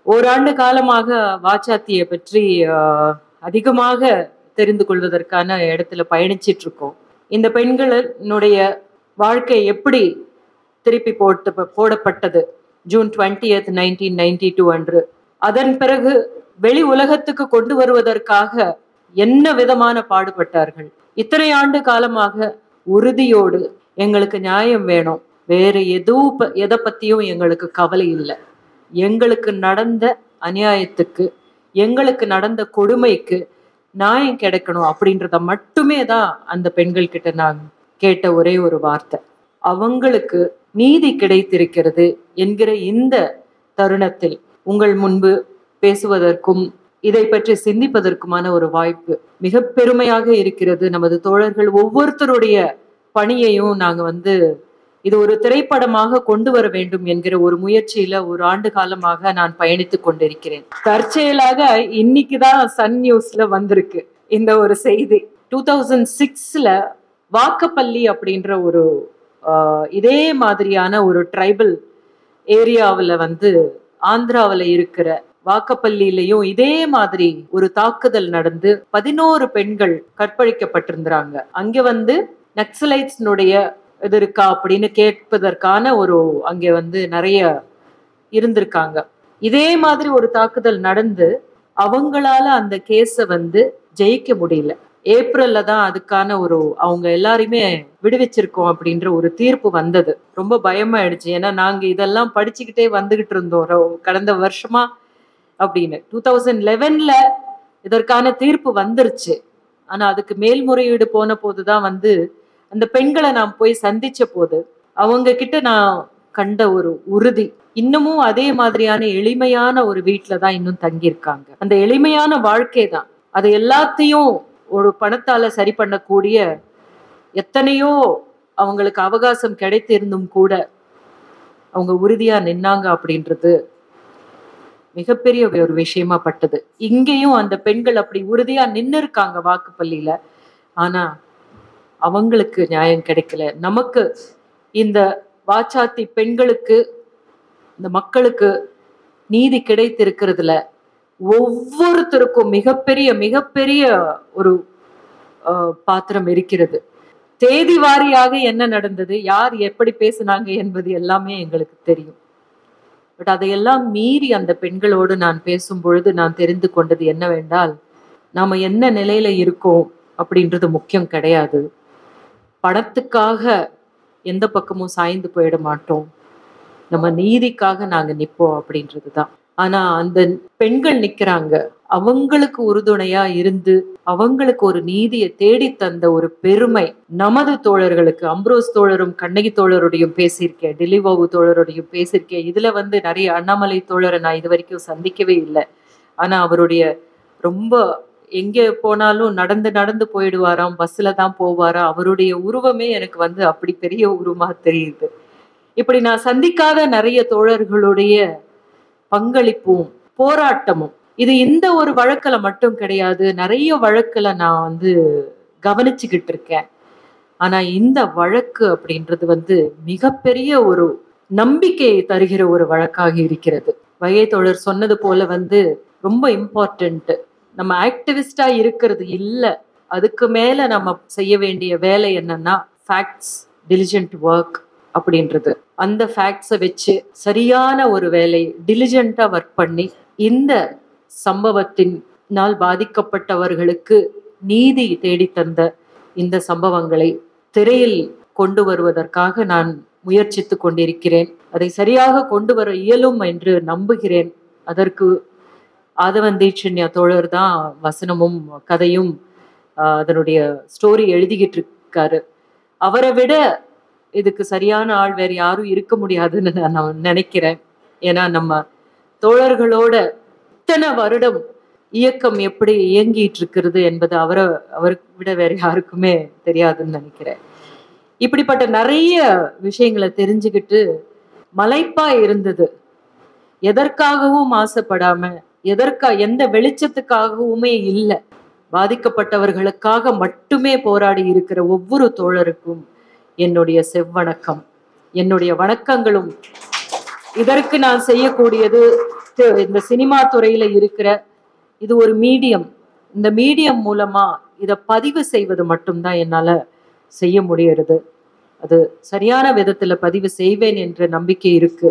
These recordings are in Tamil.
ஓராண்டு காலமாக வாச்சாத்தியை பற்றி ஆஹ், அதிகமாக தெரிந்து கொள்வதற்கான இடத்துல பயணிச்சிட்டு இருக்கோம் இந்த பெண்களினுடைய வாழ்க்கை எப்படி திருப்பி போட்டு போடப்பட்டது June twentieth nineteen ninety two அன்று அதன் பிறகு வெளி உலகத்துக்கு கொண்டு வருவதற்காக என்ன விதமான பாடுபட்டார்கள் இத்தனை ஆண்டு காலமாக உறுதியோடு எங்களுக்கு நியாயம் வேணும் வேற எதுவும் ப- எதை பத்தியும் எங்களுக்கு கவலை இல்லை எங்களுக்கு நடந்த அநியாயத்துக்கு எங்களுக்கு நடந்த கொடுமைக்கு நியாயம் கிடைக்கணும் அப்படின்றத மட்டுமே தான் அந்த பெண்கள் கிட்ட நான் கேட்ட ஒரே ஒரு வார்த்தை அவங்களுக்கு நீதி கிடைத்திருக்கிறது என்கிற இந்த தருணத்தில் உங்கள் முன்பு பேசுவதற்கும் இதை பற்றி சிந்திப்பதற்குமான ஒரு வாய்ப்பு மிக பெருமையாக இருக்கிறது நமது தோழர்கள் ஒவ்வொருத்தருடைய பணியையும் நாங்க வந்து இது ஒரு திரைப்படமாக கொண்டு வர வேண்டும் என்கிற ஒரு முயற்சியில ஒரு ஆண்டு காலமாக நான் பயணித்துக் கொண்டிருக்கிறேன் தற்செயலாக இன்னைக்குதான் சன் நியூஸ்ல வந்திருக்கு இந்த ஒரு செய்தி டூ தௌசண்ட் சிக்ஸ்ல வாக்கப்பள்ளி அப்படின்ற ஒரு ஆஹ், இதே மாதிரியான ஒரு ட்ரைபல் ஏரியாவில் வந்து ஆந்திராவில் இருக்கிற வாக்கப்பள்ளியிலையும் இதே மாதிரி ஒரு தாக்குதல் நடந்து பதினோரு பெண்கள் கற்பழிக்கப்பட்டிருந்தாங்க அங்க வந்து நக்சலைட்ஸ்னுடைய இது இருக்கா அப்படின்னு கேட்பதற்கான ஒரு அங்கே வந்து நிறைய இருந்திருக்காங்க இதே மாதிரி ஒரு தாக்குதல் நடந்து அவங்களால அந்த கேஸை வந்து ஜெயிக்க முடியல ஏப்ரல்ல தான் அதுக்கான ஒரு அவங்க எல்லாரையுமே விடுவிச்சிருக்கோம் அப்படின்ற ஒரு தீர்ப்பு வந்தது ரொம்ப பயமாயிடுச்சு ஏன்னா நாங்க இதெல்லாம் படிச்சுக்கிட்டே வந்துகிட்டு இருந்தோம் ரொ- கடந்த வருஷமா அப்படின்னு டூ தௌசண்ட் லெவன்ல இதற்கான தீர்ப்பு வந்துருச்சு ஆனா அதுக்கு மேல்முறையீடு போன போதுதான் வந்து அந்த பெண்களை நான் போய் சந்திச்ச போது அவங்க கிட்ட நான் கண்ட ஒரு உறுதி இன்னமும் அதே மாதிரியான எளிமையான ஒரு வீட்டில தான் இன்னும் தங்கியிருக்காங்க அந்த எளிமையான வாழ்க்கை தான் அது எல்லாத்தையும் ஒரு பணத்தால சரி பண்ணக்கூடிய எத்தனையோ அவங்களுக்கு அவகாசம் கிடைத்திருந்தும் கூட அவங்க உறுதியா நின்னாங்க அப்படின்றது மிகப்பெரிய ஒரு விஷயமா பட்டது இங்கேயும் அந்த பெண்கள் அப்படி உறுதியா நின்னு இருக்காங்க வாக்குப்பள்ளியில ஆனா அவங்களுக்கு நியாயம் கிடைக்கல நமக்கு இந்த வாச்சாத்தி பெண்களுக்கு இந்த மக்களுக்கு நீதி கிடைத்திருக்கிறதுல ஒவ்வொருத்தருக்கும் மிகப்பெரிய மிகப்பெரிய ஒரு அஹ், பாத்திரம் இருக்கிறது தேதி வாரியாக என்ன நடந்தது யார் எப்படி பேசுனாங்க என்பது எல்லாமே எங்களுக்கு தெரியும் பட் அதையெல்லாம் மீறி அந்த பெண்களோடு நான் பேசும் பொழுது நான் தெரிந்து கொண்டது என்னவென்றால் நாம என்ன நிலையில இருக்கோம் அப்படின்றது முக்கியம் கிடையாது பணத்துக்காக எந்த பக்கமும் சாய்ந்து போயிட மாட்டோம் நம்ம நீதிக்காக நாங்க நிப்போம் அப்படின்றது தான் ஆனா அந்த பெண்கள் நிக்கிறாங்க அவங்களுக்கு உறுதுணையா இருந்து அவங்களுக்கு ஒரு நீதியை தேடி தந்த ஒரு பெருமை நமது தோழர்களுக்கு அம்ப்ரோஸ் தோழரும் கண்ணகி தோழருடையும் பேசியிருக்கேன் டிலிவாவு தோழருடையும் பேசியிருக்கேன் இதுல வந்து நிறைய அண்ணாமலை தோழரை நான் இது வரைக்கும் சந்திக்கவே இல்லை ஆனா அவருடைய ரொம்ப எங்க போனாலும் நடந்து நடந்து போயிடுவாராம் பஸ்ல தான் போவாராம் அவருடைய உருவமே எனக்கு வந்து அப்படி பெரிய உருவமா தெரியுது இப்படி நான் சந்திக்காத நிறைய தோழர்களுடைய பங்களிப்பும் போராட்டமும் இது இந்த ஒரு வழக்குல மட்டும் கிடையாது நிறைய வழக்குல நான் வந்து கவனிச்சுக்கிட்டு இருக்கேன் ஆனா இந்த வழக்கு அப்படின்றது வந்து மிகப்பெரிய ஒரு நம்பிக்கையை தருகிற ஒரு வழக்காக இருக்கிறது வகை தோழர் சொன்னது போல வந்து ரொம்ப இம்பார்ட்டன்ட் நம்ம ஆக்டிவிஸ்டா இருக்கிறது இல்ல அதுக்கு மேல நம்ம செய்ய வேண்டிய வேலை என்னன்னா ஃபேக்ட்ஸ் டிலிஜென்ட் ஒர்க் அப்படின்றது அந்த ஃபேக்ட்ஸை வச்சு சரியான ஒரு வேலை டிலிஜென்ட்டா ஒர்க் பண்ணி இந்த சம்பவத்தினால் பாதிக்கப்பட்டவர்களுக்கு நீதி தேடி தந்த இந்த சம்பவங்களை திரையில் கொண்டு வருவதற்காக நான் முயற்சித்து கொண்டிருக்கிறேன் அதை சரியாக கொண்டு வர இயலும் என்று நம்புகிறேன் அதற்கு ஆதவன் தீட்சண்யா தோழர் தான் வசனமும் கதையும் ஆஹ், அதனுடைய ஸ்டோரி எழுதிக்கிட்டு இருக்காரு அவரை விட இதுக்கு சரியான ஆள் வேற யாரும் இருக்க முடியாதுன்னு நான் நான் நினைக்கிறேன் ஏன்னா நம்ம தோழர்களோட இத்தனை வருடம் இயக்கம் எப்படி இயங்கிட்டு இருக்கிறது என்பது அவரை அவருக்கு விட வேற யாருக்குமே தெரியாதுன்னு நினைக்கிறேன் இப்படிப்பட்ட நிறைய விஷயங்களை தெரிஞ்சுக்கிட்டு மலைப்பா இருந்தது எதற்காகவும் ஆசைப்படாம எதற்கா எந்த வெளிச்சத்துக்காகவுமே இல்லை பாதிக்கப்பட்டவர்களுக்காக மட்டுமே போராடி இருக்கிற ஒவ்வொரு தோழருக்கும் என்னுடைய செவ்வணக்கம் என்னுடைய வணக்கங்களும் இதற்கு நான் செய்யக்கூடியது ஸ்ட- இந்த சினிமா துறையில இருக்கிற இது ஒரு மீடியம் இந்த மீடியம் மூலமா இதை பதிவு செய்வது மட்டும்தான் என்னால செய்ய முடியறது அது சரியான விதத்துல பதிவு செய்வேன் என்ற நம்பிக்கை இருக்கு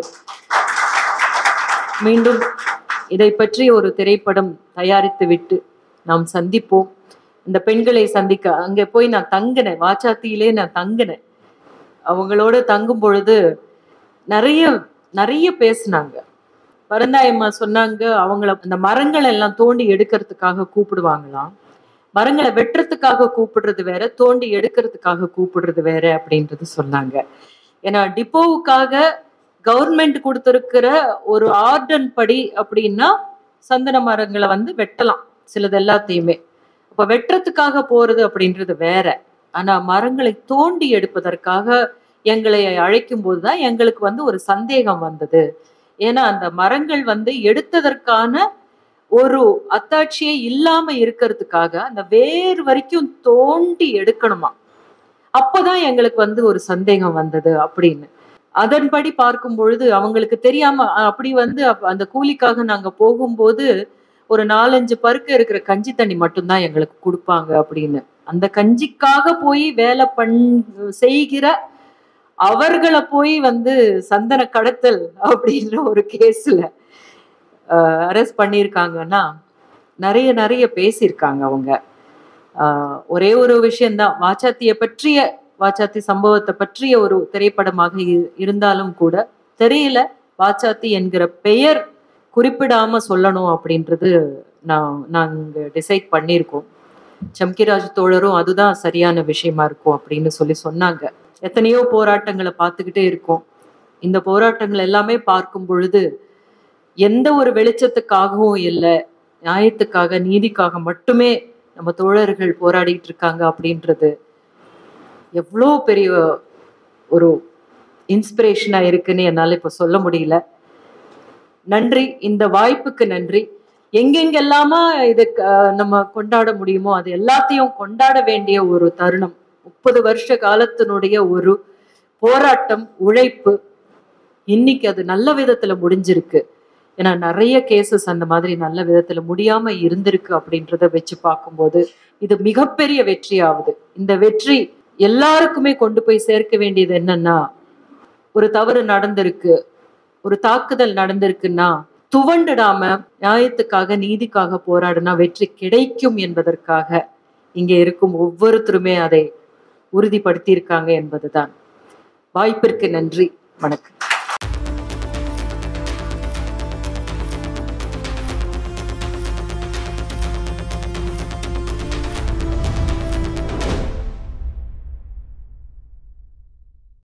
மீண்டும் இதை பற்றி ஒரு திரைப்படம் தயாரித்து விட்டு நாம் சந்திப்போம் இந்த பெண்களை சந்திக்க அங்க போய் நான் தங்கினேன் வாச்சாத்தியிலே நான் தங்கினேன் அவங்களோட தங்கும் பொழுது நிறைய நிறைய பேசுனாங்க பரந்தாயம்மா சொன்னாங்க அவங்கள அந்த மரங்கள் எல்லாம் தோண்டி எடுக்கிறதுக்காக கூப்பிடுவாங்களாம் மரங்களை வெட்டுறதுக்காக கூப்பிடுறது வேற தோண்டி எடுக்கிறதுக்காக கூப்பிடுறது வேற அப்படின்றது சொன்னாங்க ஏன்னா டிப்போவுக்காக கவர்மெண்ட் கொடுத்திருக்கிற ஒரு ஆர்டன் படி அப்படின்னா சந்தன மரங்களை வந்து வெட்டலாம் சிலது எல்லாத்தையுமே அப்ப வெட்டுறதுக்காக போறது அப்படின்றது வேற ஆனா மரங்களை தோண்டி எடுப்பதற்காக எங்களை அழைக்கும் போதுதான் எங்களுக்கு வந்து ஒரு சந்தேகம் வந்தது ஏன்னா அந்த மரங்கள் வந்து எடுத்ததற்கான ஒரு அத்தாட்சியே இல்லாம இருக்கிறதுக்காக அந்த வேர் வரைக்கும் தோண்டி எடுக்கணுமா அப்பதான் எங்களுக்கு வந்து ஒரு சந்தேகம் வந்தது அப்படின்னு அதன்படி பார்க்கும் பொழுது அவங்களுக்கு தெரியாம அ- அப்படி வந்து அப்ப அந்த கூலிக்காக நாங்க போகும்போது ஒரு நாலஞ்சு பருக்க இருக்கிற கஞ்சி தண்ணி மட்டும்தான் எங்களுக்கு கொடுப்பாங்க அப்படின்னு அந்த கஞ்சிக்காக போய் வேலை பண் செய்கிற அவர்களை போய் வந்து சந்தன கடத்தல் அப்படின்ற ஒரு கேஸ்ல அரெஸ்ட் பண்ணியிருக்காங்கன்னா நிறைய நிறைய பேசியிருக்காங்க அவங்க ஆஹ் ஒரே ஒரு விஷயம்தான் வாச்சாத்திய பற்றிய வாச்சாத்தி சம்பவத்தை பற்றிய ஒரு திரைப்படமாக இ- இருந்தாலும் கூட தெரியல வாச்சாத்தி என்கிற பெயர் குறிப்பிடாம சொல்லணும் அப்படின்றது நான் நாங்க டிசைட் பண்ணியிருக்கோம் சம்கிராஜ் தோழரும் அதுதான் சரியான விஷயமா இருக்கும் அப்படின்னு சொல்லி சொன்னாங்க எத்தனையோ போராட்டங்களை பார்த்துக்கிட்டே இருக்கோம் இந்த போராட்டங்கள் எல்லாமே பார்க்கும் பொழுது எந்த ஒரு வெளிச்சத்துக்காகவும் இல்லை நியாயத்துக்காக நீதிக்காக மட்டுமே நம்ம தோழர்கள் போராடிட்டு இருக்காங்க அப்படின்றது எவ்வளோ பெரிய ஒரு இன்ஸ்பிரேஷனா இருக்குன்னு என்னால இப்ப சொல்ல முடியல நன்றி இந்த வாய்ப்புக்கு நன்றி எங்கெங்கெல்லாமா இது க- நம்ம கொண்டாட முடியுமோ அது எல்லாத்தையும் கொண்டாட வேண்டிய ஒரு தருணம் முப்பது வருஷ காலத்தினுடைய ஒரு போராட்டம் உழைப்பு இன்னைக்கு அது நல்ல விதத்துல முடிஞ்சிருக்கு ஏன்னா நிறைய கேசஸ் அந்த மாதிரி நல்ல விதத்துல முடியாம இருந்திருக்கு அப்படின்றத வச்சு பார்க்கும்போது இது மிகப்பெரிய வெற்றி ஆகுது இந்த வெற்றி எல்லாருக்குமே கொண்டு போய் சேர்க்க வேண்டியது என்னன்னா ஒரு தவறு நடந்திருக்கு ஒரு தாக்குதல் நடந்திருக்குன்னா துவண்டுடாம நியாயத்துக்காக நீதிக்காக போராடினா வெற்றி கிடைக்கும் என்பதற்காக இங்கே இருக்கும் ஒவ்வொருத்தருமே அதை உறுதிப்படுத்தியிருக்காங்க என்பதுதான் வாய்ப்பிற்கு நன்றி வணக்கம்